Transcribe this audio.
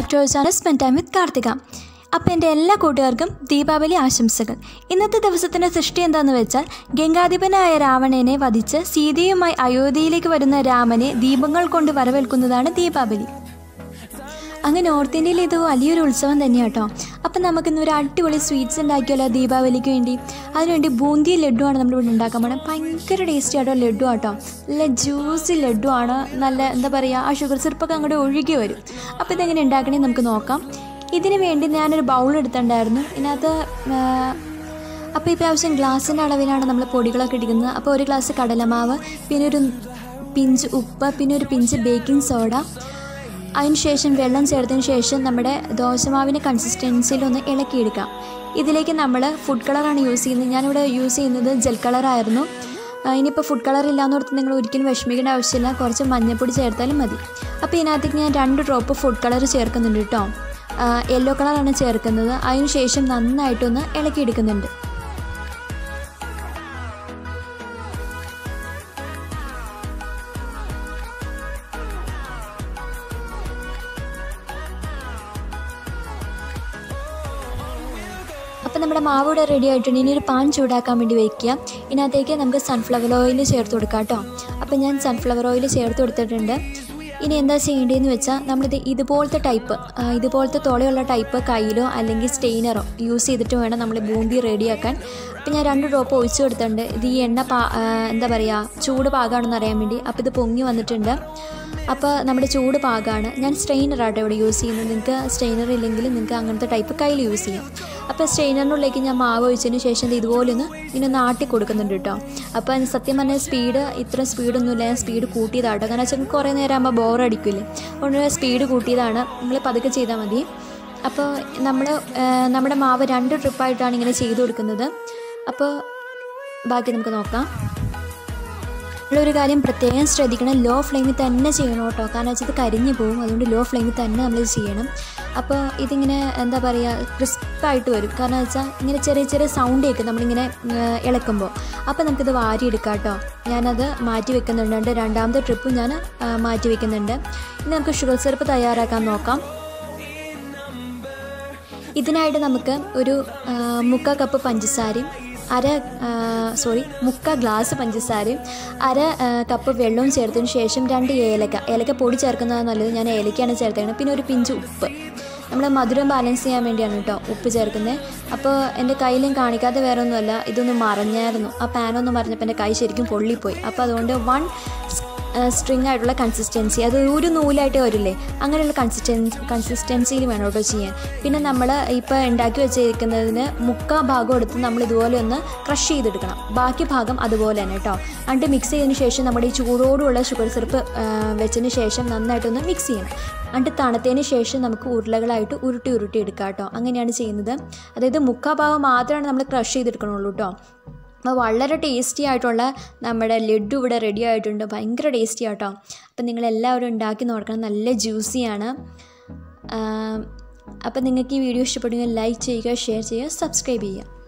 back to അവർ channel spend time with Karthika അപ്പോൾ എൻ്റെ എല്ലാ കൂട്ടുകാർക്കും ദീപാവലി ആശംസകൾ ഇന്നത്തെ ദിവസത്തിൻ്റെ സൃഷ്ടി എന്താണെന്ന് വെച്ചാൽ ഗംഗാധിപനായ രാവണനെ വധിച്ച് സീതയുമായി അയോധ്യയിലേക്ക് വരുന്ന രാമനെ ദീപങ്ങൾ കൊണ്ട് വരവേൽക്കുന്നതാണ് ദീപാവലി അങ്ങനെ നോർത്ത് ഇന്ത്യയിൽ ഇത് വലിയൊരു ഉത്സവം തന്നെയാണ് കേട്ടോ അപ്പം നമുക്കിന്ന് ഒരു അടിപൊളി സ്വീറ്റ്സ് ഉണ്ടാക്കിയല്ലോ ദീപാവലിക്ക് വേണ്ടി അതിനുവേണ്ടി ബൂന്തി ലഡുവാണ് നമ്മളിവിടെ ഉണ്ടാക്കാൻ പോണത് ഭയങ്കര ടേസ്റ്റി ആട്ടോ ലഡു ആട്ടോ നല്ല ജ്യൂസി ലഡു ആണ് നല്ല എന്താ പറയുക ആ ഷുഗർ സിറപ്പൊക്കെ അങ്ങോട്ട് ഒഴുകി വരും അപ്പോൾ ഇതെങ്ങനെ ഉണ്ടാക്കണേ നമുക്ക് നോക്കാം ഇതിന് വേണ്ടി ഞാനൊരു ബൗൾ എടുത്തിട്ടുണ്ടായിരുന്നു ഇതിനകത്ത് ആ, അപ്പോൾ ഈ പ്രാവശ്യം ഗ്ലാസിൻ്റെ അളവിലാണ് നമ്മൾ പൊടികളൊക്കെ എടുക്കുന്നത് അപ്പോൾ ഒരു ഗ്ലാസ് കടലമാവ് പിന്നെ ഒരു പിഞ്ച് ഉപ്പ് പിന്നെ ഒരു പിഞ്ച് ബേക്കിംഗ് സോഡ അതിന് ശേഷം വെള്ളം ചേർത്തതിന് ശേഷം നമ്മുടെ ദോശമാവിൻ്റെ കൺസിസ്റ്റൻസിയിൽ ഒന്ന് ഇളക്കിയെടുക്കാം ഇതിലേക്ക് നമ്മൾ ഫുഡ് കളറാണ് യൂസ് ചെയ്യുന്നത് ഞാനിവിടെ യൂസ് ചെയ്യുന്നത് ജെൽ കളറായിരുന്നു ആ, ഇനിയിപ്പോൾ ഫുഡ് കളർ ഇല്ലാന്ന് ഓർത്ത് നിങ്ങൾ ഒരിക്കലും വിഷമിക്കേണ്ട ആവശ്യമില്ല കുറച്ച് മഞ്ഞൾപ്പൊടി ചേർത്താലും മതി അപ്പോൾ ഇതിനകത്തേക്ക് ഞാൻ രണ്ട് ഡ്രോപ്പ് ഫുഡ് കളർ ചേർക്കുന്നുണ്ട് കേട്ടോ യെല്ലോ കളറാണ് ചേർക്കുന്നത് അതിന് ശേഷം നന്നായിട്ടൊന്ന് ഇളക്കിയെടുക്കുന്നുണ്ട് അപ്പോൾ നമ്മുടെ മാവ് ഇവിടെ റെഡി ആയിട്ടുണ്ട് ഇനി ഒരു പാൻ ചൂടാക്കാൻ വേണ്ടി വയ്ക്കുക ഇതിനകത്തേക്ക് നമുക്ക് സൺഫ്ലവർ ഓയിൽ ചേർത്ത് കൊടുക്കാം കേട്ടോ അപ്പോൾ ഞാൻ സൺഫ്ലവർ ഓയിൽ ചേർത്ത് കൊടുത്തിട്ടുണ്ട് ഇനി എന്താ ചെയ്യേണ്ടതെന്ന് വെച്ചാൽ നമ്മളിത് ഇതുപോലത്തെ ടൈപ്പ് ആ, ഇതുപോലത്തെ തുളയുള്ള ടൈപ്പ് കയ്യിലോ അല്ലെങ്കിൽ സ്റ്റെയിനറോ യൂസ് ചെയ്തിട്ട് വേണം നമ്മൾ ബൂന്തി റെഡിയാക്കാൻ അപ്പോൾ ഞാൻ രണ്ട് ഡ്രോപ്പ് ഒഴിച്ചു കൊടുത്തിട്ടുണ്ട് ഇത് ഈ എണ്ണ പാ ആ, എന്താ പറയുക ചൂട് പാകമാണെന്ന് അറിയാൻ വേണ്ടി അപ്പോൾ ഇത് പൊങ്ങി വന്നിട്ടുണ്ട് അപ്പോൾ നമ്മുടെ ചൂട് പാകമാണ് ഞാൻ സ്ട്രെയിനറാട്ടോ ഇവിടെ യൂസ് ചെയ്യുന്നത് നിങ്ങൾക്ക് സ്ട്രെയിനർ ഇല്ലെങ്കിൽ നിങ്ങൾക്ക് അങ്ങനത്തെ ടൈപ്പ് കയ്യിൽ യൂസ് ചെയ്യാം അപ്പോൾ സ്ട്രെയിനറിനുള്ളിലേക്ക് ഞാൻ മാവ് ഒഴിച്ചതിന് ശേഷം ഇത് ഇതുപോലെ ഒന്ന് ഇങ്ങനെ ഒന്ന് ആട്ടി കൊടുക്കുന്നുണ്ട് കേട്ടോ അപ്പോൾ സത്യം പറഞ്ഞാൽ സ്പീഡ് ഇത്ര സ്പീഡൊന്നുമില്ല ഞാൻ സ്പീഡ് കൂട്ടിയതാട്ടോ കാരണം വെച്ചാൽ കുറേ നേരം ആകുമ്പോൾ ബോറടിക്കില്ലേ അതുകൊണ്ട് സ്പീഡ് കൂട്ടിയതാണ് നിങ്ങൾ പതുക്കെ ചെയ്താൽ മതി അപ്പോൾ നമ്മൾ നമ്മുടെ മാവ് രണ്ട് ട്രിപ്പായിട്ടാണ് ഇങ്ങനെ ചെയ്ത് കൊടുക്കുന്നത് അപ്പോൾ ബാക്കി നമുക്ക് നോക്കാം ഒരു കാര്യം പ്രത്യേകം ശ്രദ്ധിക്കണം ലോ ഫ്ലെയിമിൽ തന്നെ ചെയ്യണം കേട്ടോ കാരണം വെച്ചാൽ ഇത് കരിഞ്ഞു പോകും അതുകൊണ്ട് ലോ ഫ്ലെയിമിൽ തന്നെ നമ്മൾ ചെയ്യണം അപ്പോൾ ഇതിങ്ങനെ എന്താ പറയുക ക്രിസ്പായിട്ട് വരും കാരണം വെച്ചാൽ ഇങ്ങനെ ചെറിയ ചെറിയ സൗണ്ട് കേൾക്കും നമ്മളിങ്ങനെ ഏഹ്, ഇളക്കുമ്പോൾ അപ്പോൾ നമുക്കിത് വാരിയെടുക്കാം കേട്ടോ ഞാനത് മാറ്റി വെക്കുന്നുണ്ട് എൻ്റെ രണ്ടാമത്തെ ട്രിപ്പും ഞാൻ ആ, മാറ്റി വെക്കുന്നുണ്ട് ഇനി നമുക്ക് ഷുഗർ സിറപ്പ് തയ്യാറാക്കാൻ നോക്കാം ഇതിനായിട്ട് നമുക്ക് ഒരു ആ, മുക്കാൽ കപ്പ് പഞ്ചസാരയും അര സോറി മുക്കാൽ ഗ്ലാസ് പഞ്ചസാരയും അര ആ, കപ്പ് വെള്ളവും ചേർത്തതിന് ശേഷം രണ്ട് ഏലക്ക ഏലക്ക പൊടി ചേർക്കുന്നതാണ് നല്ലത് ഞാൻ ഏലക്കയാണ് ചേർത്തേക്കുന്നത് പിന്നെ ഒരു പിഞ്ച് ഉപ്പ് നമ്മൾ മധുരം ബാലൻസ് ചെയ്യാൻ വേണ്ടിയാണ് കേട്ടോ ഉപ്പ് ചേർക്കുന്നത് അപ്പോൾ എൻ്റെ കയ്യിലും കാണിക്കാതെ വേറെ ഒന്നുമല്ല ഇതൊന്ന് മറഞ്ഞായിരുന്നു ആ പാനൊന്ന് മറിഞ്ഞപ്പോൾ എൻ്റെ കൈ ശരിക്കും പൊള്ളിപ്പോയി അപ്പോൾ അതുകൊണ്ട് വൺ സ്ട്രിങ് ആയിട്ടുള്ള കൺസിസ്റ്റൻസി അത് ഒരു നൂലായിട്ട് വരില്ലേ അങ്ങനെയുള്ള കൺസിസ്റ്റൻസ് കൺസിസ്റ്റൻസിയിൽ വേണം കേട്ടോ ചെയ്യാൻ പിന്നെ നമ്മൾ ഇപ്പോൾ ഉണ്ടാക്കി വെച്ചിരിക്കുന്നതിന് മുക്കാ ഭാഗം എടുത്ത് നമ്മൾ ഇതുപോലെ ഒന്ന് ക്രഷ് ചെയ്തെടുക്കണം ബാക്കി ഭാഗം അതുപോലെ തന്നെ കേട്ടോ എന്നിട്ട് മിക്സ് ചെയ്തതിന് ശേഷം നമ്മുടെ ഈ ചൂടോടുള്ള ഷുഗർ സിറപ്പ് വെച്ചതിന് ശേഷം നന്നായിട്ടൊന്ന് മിക്സ് ചെയ്യണം എന്നിട്ട് തണുത്തതിന് ശേഷം നമുക്ക് ഉരുളകളായിട്ട് ഉരുട്ടി ഉരുട്ടി എടുക്കാം കേട്ടോ അങ്ങനെയാണ് ചെയ്യുന്നത് അതായത് മുക്കാ ഭാഗം മാത്രമാണ് നമ്മൾ ക്രഷ് ചെയ്തെടുക്കണുള്ളൂ കേട്ടോ അപ്പോൾ വളരെ ടേസ്റ്റി ആയിട്ടുള്ള നമ്മുടെ ലഡു ഇവിടെ റെഡി ആയിട്ടുണ്ട് ഭയങ്കര ടേസ്റ്റി ആട്ടോ അപ്പം നിങ്ങളെല്ലാവരും ഉണ്ടാക്കി നോക്കണം നല്ല ജ്യൂസിയാണ് അപ്പം നിങ്ങൾക്ക് ഈ വീഡിയോ ഇഷ്ടപ്പെടുമെങ്കിൽ ലൈക്ക് ചെയ്യുക ഷെയർ ചെയ്യുക സബ്സ്ക്രൈബ് ചെയ്യുക